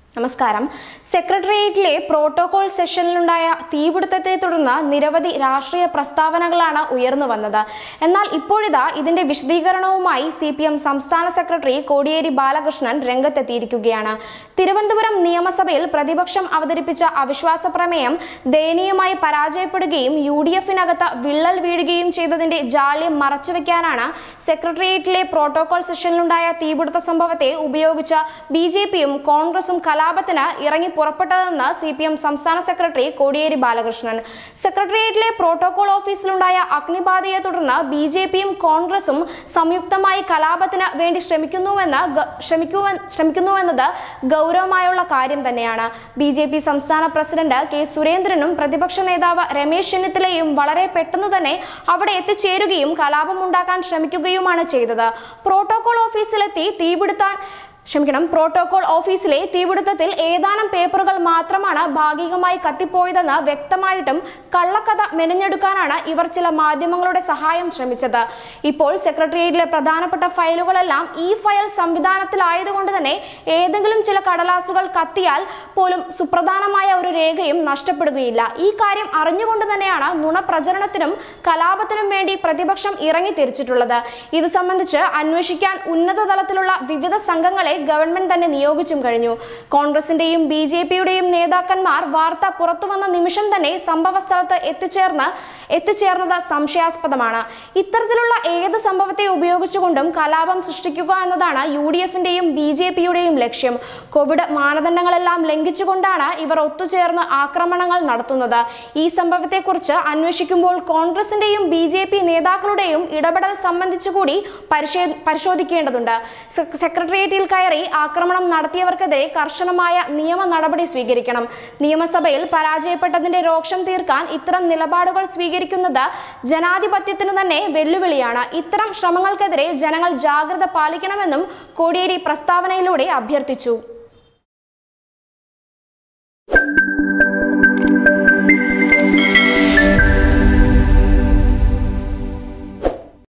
നമസ്കാരം സെക്രട്ടേറിയറ്റിലെ പ്രോട്ടോകോൾ സെഷനിലുണ്ടായ തീപിടുത്തത്തെ തുടർന്ന് നിരവധി രാഷ്ട്രീയ പ്രസ്താവനകളാണ് ഉയർന്നു വന്നത് എന്നാൽ ഇപ്പോഴിതാ ഇതിന്റെ വിശദീകരണവുമായി സി പി എം സംസ്ഥാന സെക്രട്ടറി കോടിയേരി ബാലകൃഷ്ണൻ രംഗത്തെത്തിയിരിക്കുകയാണ് തിരുവനന്തപുരം നിയമസഭയിൽ പ്രതിപക്ഷം അവതരിപ്പിച്ച അവിശ്വാസ പ്രമേയം ദയനീയമായി പരാജയപ്പെടുകയും യു ഡി എഫിനകത്ത് വിള്ളൽ വീഴുകയും ചെയ്തതിന്റെ ജാള്യം മറച്ചുവെക്കാനാണ് സെക്രട്ടേറിയറ്റിലെ പ്രോട്ടോകോൾ സെഷനിലുണ്ടായ തീപിടുത്ത സംഭവത്തെ ഉപയോഗിച്ച് ബി ജെ പിയും കോൺഗ്രസും കലാപത്തിന് ഇറങ്ങി പുറപ്പെട്ടതെന്ന് സി പി എം സംസ്ഥാന സെക്രട്ടറി കോടിയേരി ബാലകൃഷ്ണൻ സെക്രട്ടേറിയറ്റിലെ പ്രോട്ടോകോൾ ഓഫീസിലുണ്ടായ അഗ്നിബാധയെ തുടർന്ന് ബി ജെ പിയും കോൺഗ്രസും സംയുക്തമായി കലാപത്തിന് വേണ്ടി ശ്രമിക്കുന്നുവെന്ന് ഗ- ശ്രമിക്കുവെ- ശ്രമിക്കുന്നുവെന്നത് ഗൗരവമായുള്ള കാര്യം തന്നെയാണ് ബി ജെ പി സംസ്ഥാന പ്രസിഡന്റ് കെ സുരേന്ദ്രനും പ്രതിപക്ഷ നേതാവ് രമേശ് ചെന്നിത്തലയും വളരെ പെട്ടെന്ന് തന്നെ അവിടെ എത്തിച്ചേരുകയും കലാപമുണ്ടാക്കാൻ ശ്രമിക്കുകയുമാണ് ചെയ്തത് പ്രോട്ടോകോൾ ഓഫീസിലെത്തി തീപിടുത്താൻ ക്ഷമിക്കണം പ്രോട്ടോകോൾ ഓഫീസിലെ തീപിടുത്തത്തിൽ ഏതാനും പേപ്പറുകൾ മാത്രമാണ് ഭാഗികമായി കത്തിപ്പോയതെന്ന് വ്യക്തമായിട്ടും കള്ളക്കഥ മെനഞ്ഞെടുക്കാനാണ് ഇവർ ചില മാധ്യമങ്ങളുടെ സഹായം ശ്രമിച്ചത് ഇപ്പോൾ സെക്രട്ടേറിയറ്റിലെ പ്രധാനപ്പെട്ട ഫയലുകളെല്ലാം ഈ ഫയൽ സംവിധാനത്തിലായതുകൊണ്ട് തന്നെ ഏതെങ്കിലും ചില കടലാസുകൾ കത്തിയാൽ പോലും സുപ്രധാനമായ ഒരു രേഖയും നഷ്ടപ്പെടുകയില്ല ഈ കാര്യം അറിഞ്ഞുകൊണ്ട് തന്നെയാണ് നുണപ്രചരണത്തിനും കലാപത്തിനും വേണ്ടി പ്രതിപക്ഷം ഇറങ്ങി തിരിച്ചിട്ടുള്ളത് ഇത് സംബന്ധിച്ച് അന്വേഷിക്കാൻ ഉന്നത തലത്തിലുള്ള വിവിധ സംഘങ്ങളെ ഗവൺമെന്റ് തന്നെ നിയോഗിച്ചും കഴിഞ്ഞു കോൺഗ്രസിന്റെയും ബി ജെ പിയുടെയും നേതാക്കന്മാർ വാർത്ത പുറത്തുവന്ന നിമിഷം തന്നെ സംഭവ സ്ഥലത്ത് എത്തിച്ചേർന്ന് എത്തിച്ചേർന്നത് സംശയാസ്പദമാണ് ഇത്തരത്തിലുള്ള ഏത് സംഭവത്തെ ഉപയോഗിച്ചുകൊണ്ടും കലാപം സൃഷ്ടിക്കുക എന്നതാണ് യു ഡി എഫിന്റെയും ബി ജെ പിയുടെയും ലക്ഷ്യം കോവിഡ് മാനദണ്ഡങ്ങളെല്ലാം ലംഘിച്ചുകൊണ്ടാണ് ഇവർ ഒത്തുചേർന്ന് ആക്രമണങ്ങൾ നടത്തുന്നത് ഈ സംഭവത്തെക്കുറിച്ച് അന്വേഷിക്കുമ്പോൾ കോൺഗ്രസിന്റെയും ബി ജെ പി നേതാക്കളുടെയും ഇടപെടൽ സംബന്ധിച്ചുകൂടി പരിശേ- പരിശോധിക്കേണ്ടതുണ്ട് സെ- സെക്രട്ടേറിയറ്റിൽ കയറി ആക്രമണം നടത്തിയവർക്കെതിരെ കർശനമായ നിയമ നടപടി സ്വീകരിക്കണം നിയമസഭയിൽ പരാജയപ്പെട്ടതിന്റെ രോക്ഷം തീർക്കാൻ ഇത്തരം നിലപാടുകൾ സ്വീകരിക്കുന്നത് ജനാധിപത്യത്തിന് തന്നെ വെല്ലുവിളിയാണ് ഇത്തരം ശ്രമങ്ങൾക്കെതിരെ ജനങ്ങൾ ജാഗ്രത പാലിക്കണമെന്നും കോടിയേരി പ്രസ്താവനയിലൂടെ അഭ്യർത്ഥിച്ചു